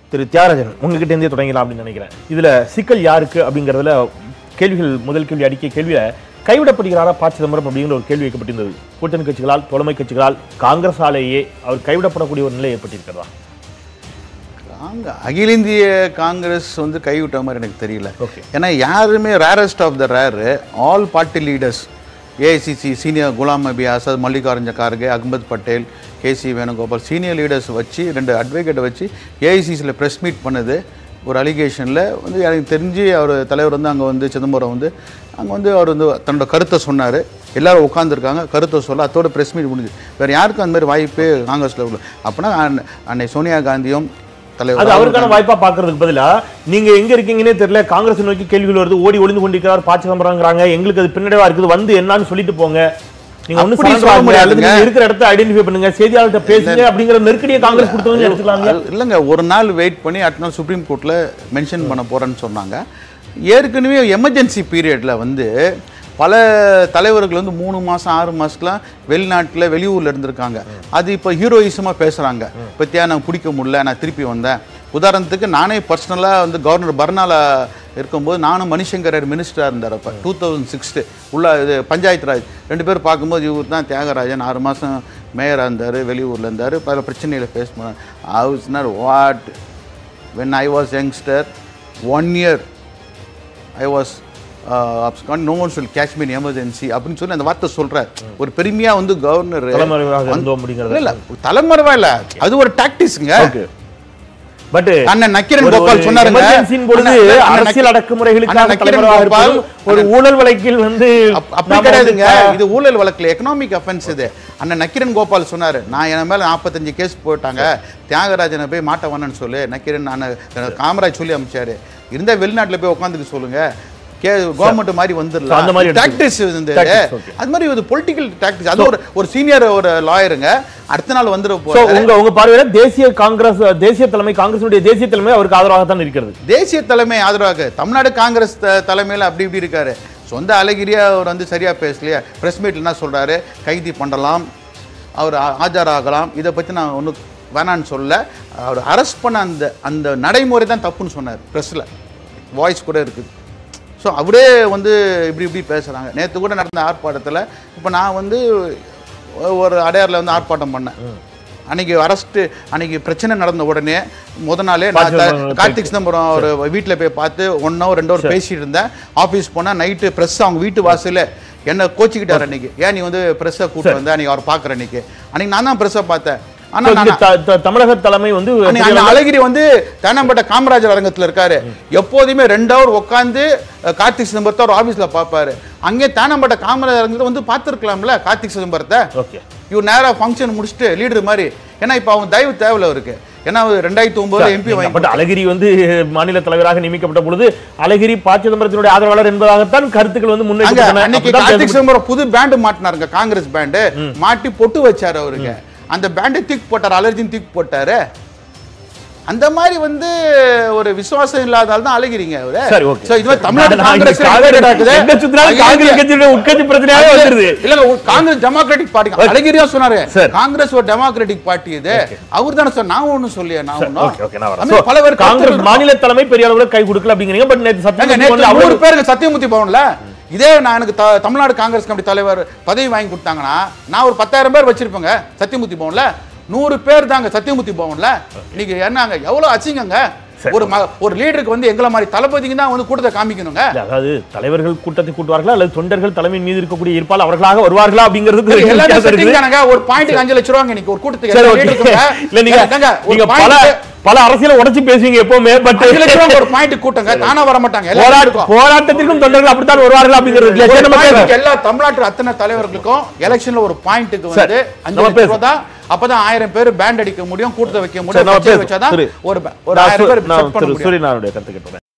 திரு தியாகராஜன் உங்ககிட்ட இருந்தே தொடங்கலாம் அப்படின்னு நினைக்கிறேன் இதுல சிக்கல் யாருக்கு அப்படிங்கறதுல கேள்விகள் முதல் கேள்வி அடிக்க கேள்வியில கைவிடப்படுகிறாரா ப சிதம்பரம் அப்படிங்கிற ஒரு கேள்வி வைக்கப்பட்டிருந்தது கூட்டணி கட்சிகளால் தோழமை கட்சிகளால் காங்கிரஸாலேயே அவர் கைவிடப்படக்கூடிய ஒரு நிலை ஏற்பட்டிருக்கிறதா காங்க அகில இந்திய காங்கிரஸ் வந்து கைவிட்ட மாதிரி எனக்கு தெரியல Okay. ஏன்னா யாருமே rarest of the rare all party leaders AICC senior Ghulam Nabi Azad Mallikarjuna Kharge Ahmed Patel KC Venugopal senior leaders வச்சு ரெண்டு அட்வொகேட்டை வச்சு ஏஐசிசியில் ப்ரெஸ் மீட் பண்ணுது ஒரு அலிகேஷனில் வந்து எனக்கு தெரிஞ்சு அவர் தலைவர் வந்து அங்கே வந்து சிதம்பரம் வந்து அங்கே வந்து அவர் வந்து தன்னோட கருத்தை சொன்னார் எல்லாரும் உட்காந்துருக்காங்க கருத்தை சொல்ல அதோட ப்ரெஸ் மீட் முடிஞ்சு வேறு யாருக்கும் அந்த மாதிரி வாய்ப்பு காங்கிரஸில் உள்ள அப்போனா அன்னை சோனியா காந்தியும் தலைவர் அது ராகுல் அவருக்கான வாய்ப்பா பாக்குறதுக்கு பதிலா நீங்க எங்க இருக்கீங்கன்னே தெரியல காங்கிரஸ் நோக்கி கேள்விகள் வருது ஓடி ஒளிந்து கொண்டிருக்கிறார் ப சிதம்பரம்ங்கிறாங்க எங்களுக்கு அது பின்னடைவா இருக்குது வந்து என்னன்னு சொல்லிட்டு போங்க நீங்க ஒண்ணு அப்படி surrender சொல்ல ஆகுங்க, அல்லது முடியாதுங்க. நீங்க இருக்கிற இடத்த ஐடென்டிஃபை பண்ணுங்க செய்தியாளர்கிட்ட பேசுங்க அப்படிங்கிற நெருக்கடியை காங்கிரஸ் கொடுத்தவங்க எடுத்துக்கலாம் அது இல்லைங்க ஒரு நாள் வெயிட் பண்ணி அடுத்த நாள் சுப்ரீம் கோர்ட்டில் மென்ஷன் பண்ண போகிறேன்னு சொன்னாங்க ஏற்கனவே எமர்ஜென்சி பீரியடில் வந்து பல தலைவர்கள் வந்து மூணு மாதம் ஆறு மாதத்துலாம் வெளிநாட்டில் வெளியூரில் இருந்திருக்காங்க அது இப்போ ஹீரோயிசமாக பேசுகிறாங்க பற்றியா நான் பிடிக்க முடியல நான் திருப்பி வந்தேன் உதாரணத்துக்கு நானே பர்சனலாக வந்து கவர்னர் பர்னாலா இருக்கும்போது நானும் மணிசங்கரர் மினிஸ்டராக இருந்தார் அப்போ டூ தௌசண்ட் சிக்ஸ்த்து உள்ள இது பஞ்சாயத்து ராஜ் ரெண்டு பேரும் பார்க்கும்போது இவர் தான் தியாகராஜன் ஆறு மாதம் மேயராக இருந்தார் வெளியூரில் இருந்தார் பல பிரச்சனைகளை ஃபேஸ் பண்ண house not what when I was youngster one year I was no one சொல் காஷ்மீர் எமர்ஜென்சி அப்படின்னு சொல்லி அந்த வார்த்தை சொல்கிறார் ஒரு பெருமையாக வந்து கவர்னர் தலைமறைவாக இருந்தோம் அப்படிங்கிறது இல்லை தலைமறைவா இல்லை அது ஒரு டாக்டிஸுங்க பட் அண்ணன் நக்கீரன் கோபால் சொன்னாருங்க. பொழுது அண்ணன் நக்கீரன் அரசியல் அடக்குமுறைகளுக்காக அண்ணன் நக்கீரன் தலைவராக கோபால் இருப்பதும் ஒரு ஊழல் வழக்கில் வந்து அப்- அப்படி நாம கிடையாதுங்க வந்து- இது ஊழல் வழக்குல எக்கனாமிக் அஃபென்ஸ் இது அண்ணன் நக்கீரன் கோபால் சொன்னாரு நான் என் மேல நாற்பத்தஞ்சு கேஸ் போட்டாங்க தியாகராஜனை போய் மாட்ட வேணான்னு சொல்லு நக்கீரன் நான் காமராஜ் சொல்லி அமிச்சாரு இருந்தா வெளிநாட்டுல போய் உட்காந்துக்க சொல்லுங்க கே கவர்மெண்ட் மாதிரி So, அந்த வந்துடலாம் மாதிரி டாக்டிஸ் இந்த Tactics, okay. அது மாதிரி ஒரு பொலிட்டிக்கல் டாக்டிஸ் அது ஒரு ஒரு சீனியர் ஒரு லாயருங்க அடுத்த நாள் வந்துட So, போறாரு உங்க உங்க பார்வையில தேசிய காங்கிரஸ் தேசிய தலைமை காங்கிரசுடைய தேசிய தலைமை அவருக்கு ஆதரவாக தான் இருக்கிறது தேசிய தலைமை ஆதரவாக தமிழ்நாடு காங்கிரஸ் த- தலைமையில அப்படி இப்படி இருக்காரு சொந்த அழகிரியா அவர் வந்து சரியா பேசலையா பிரஸ் மீட்ல என்ன சொல்றாரு கைதி பண்ணலாம் அவர் ஆ- ஆஜராகலாம் இதை பத்தி நான் ஒன்றும் வேணான்னு சொல்ல அவர் அரெஸ்ட் பண்ண அந்த அந்த நடைமுறை தான் தப்புன்னு சொன்னார் ப்ரெஸ்ஸில் வாய்ஸ் கூட இருக்குது ஸோ அவரே வந்து இப்படி இப்படி பேசுகிறாங்க நேற்று கூட நடந்த ஆர்ப்பாட்டத்தில் இப்போ நான் வந்து ஒரு அடையாரில் வந்து ஆர்ப்பாட்டம் பண்ணேன் அன்னைக்கு அரெஸ்ட் அன்னைக்கு பிரச்சனை நடந்த உடனே முத நாளே நான் த- பாத்து- கார்த்திக் சிதம்பரம் ஒரு வீட்டில் போய் பார்த்து ஒன் ஹவர் ரெண்டு ஹவர் பேசிட்டு இருந்தேன் ஆஃபீஸ் போனால் நைட்டு ப்ரெஸ் அவங்க வீட்டு வாசல்ல என்ன கோச்சிக்கிட்டார் அன்னைக்கு ஏன் நீ வந்து ப்ரெஸ்ஸை கூட்டு வந்த நீ அவர் பார்க்குற அன்னைக்கு அன்னைக்கு நான் தான் ப்ரெஸ்ஸை பார்த்தேன் So, ஆனால் இங்க நான் த- த- தமிழக தலைமை வந்து அன்னைக்கு அண்ணன் அழகிரி வந்து தேனாம்பேட்டை காமராஜர் அரங்கத்துல இருக்காரு எப்போதுமே ரெண்டு ஹவர் உட்காந்து கார்த்திக் சிதம்பரத்தை அவர் ஆபீஸ்ல பார்ப்பாரு அங்கே தேனாம்பேட்டை காமராஜர் அரங்கத்துல வந்து பார்த்துருக்கலாம்ல கார்த்திக் சிதம்பரத்தை ஓகே இவர் நேரா ஃபங்க்ஷன் முடிச்சுட்டு லீடர் மாதிரி ஏன்னா இப்போ அவங்க தயவு தேவையில்ல அவருக்கு ஏன்னா அவர் ரெண்டாயிரத்தி ஒன்பதுல எம்பி வாங்கி பட் அழகிரி வந்து மாநில தலைவராக நியமிக்கப்பட்ட பொழுது அழகிரி ப சிதம்பரத்தினுடைய ஆதரவாளர் என்பதாகத்தான் கருத்துக்கள் வந்து அங்க முன்னெடுக்கப்பட்டன அன்னைக்கு அப்படிதான் கார்த்திக் பேசப்பட்டு- சிதம்பரம் புது பேண்டு மாட்டினாருங்க காங்கிரஸ் பேண்டு மாட்டி பொட்டு வச்சாரு அவருக்கு அந்த பேண்டை தூக்கி போட்டார் அலர்ஜின் தூக்கி போட்டாரு அந்த மாதிரி வந்து ஒரு விசுவாசம் இல்லாதால தான் அழகிறீங்க அவரு சரி, okay. So, இது மாதிரி தமிழ்நாடு நான் இங்க காங்கிரஸ் காங்கிரஸ் நடக்குது. எங்க சுத்தினாலும் காங்கிரஸ் கட்சியுடைய உட்கட்சி பிரச்சனையாவே வந்துருது இல்லங்க ஒரு காங்கிரஸ் டெமோக்ராட்டிக் பார்ட்டி அழகிரியா சொன்னாரு சரி. காங்கிரஸ் ஒரு டெமோக்ராட்டிக் பார்ட்டி இது அவர் தானே சொன்ன நான் ஒண்ணும் சொல்லியா நான் ஒண்ணும் ஓகே ஓகே நான் அது வரேன் மாதிரி So, பல பேர் காங்கிரஸ் கருத்துக்கள் மாநில தலைமை பெரிய அளவுல கை கொடுக்கல அப்படிங்கிறீங்க பட் நேற்று ஏங்க, சத்தியம் நேத்து வந்து நூறு அவரு பேருக்கு சத்தியமூர்த்தி பவன்ல இதே நான் எனக்கு த- தமிழ்நாடு காங்கிரஸ் கமிட்டி தலைவர் பதவி வாங்கி கொடுத்தாங்கன்னா நான் ஒரு பத்தாயிரம் பேர் வச்சிருப்பேங்க சத்தியமூர்த்தி பவன்ல நூறு பேர் தாங்க சத்தியமூர்த்தி பவன்ல நீங்க என்னங்க எவ்வளவு அச்சிங்கங்க ஒரு ம- ஒரு லீடருக்கு வந்து எங்களை மாதிரி தளபதிக்கு தான் வந்து கூட்டத்தை காமிக்கணுங்க இல்ல, அதாவது தலைவர்கள் கூட்டத்தை கூட்டுவார்களா அல்லது தொண்டர்கள் தலைமையின் மீது இருக்கக்கூடிய ஈர்ப்பால் அவர்களாக வருவார்களா அப்படிங்கிறது எல்லாமே வித்தியாசம் setting இருக்குது. தானங்க. ஒரு பாயிண்ட்டுக்கு அஞ்சு லட்சம் ரூபாங்க இன்னைக்கு ஒரு கூட்டத்துக்கு சரி எல்லா ஓகே லீடருக்குங்க. இல்ல நீங்க ஏங்க, ஒரு நீங்க பல பாயிண்ட்டுக்கு பல அரசியல உடைச்சு பேசுவீங்க எப்பவுமே பட் அஞ்சு லட்சம் ரூபாய்க்கு ஒரு பாயிண்ட் கூட்டங்க தானா வர மாட்டாங்க எல்லா போராட்ட லீடருக்கும். போராட்டத்திற்கும் தொண்டர்கள் அப்படித்தான் வருவார்கள் அப்படிங்கிறது இல்லையா? ஒரு சரி, நம்ம பாயிண்ட்டுக்கு பேசலாம். எல்லா தமிழ்நாட்டு அத்தனை தலைவர்களுக்கும் எலெக்ஷன்ல ஒரு பாயிண்ட்டுக்கு சரி, வந்து அஞ்சு நம்ம லட்சம் பேசலாம். ரூபாய் தான் அப்பதான் ஆயிரம் பேர் பேண்ட் அடிக்க முடியும் கூட்டத்தை வைக்க சரி, முடியும் நம்ம கச்சேரி பேசலாம். வச்சாதான் சரி. ஒரு ப- ஒரு நான் ஆயிரம் பேர் நான் செட் பண்ண திரு முடியும் சூரியனாருடைய கருத்து கேட்டேன்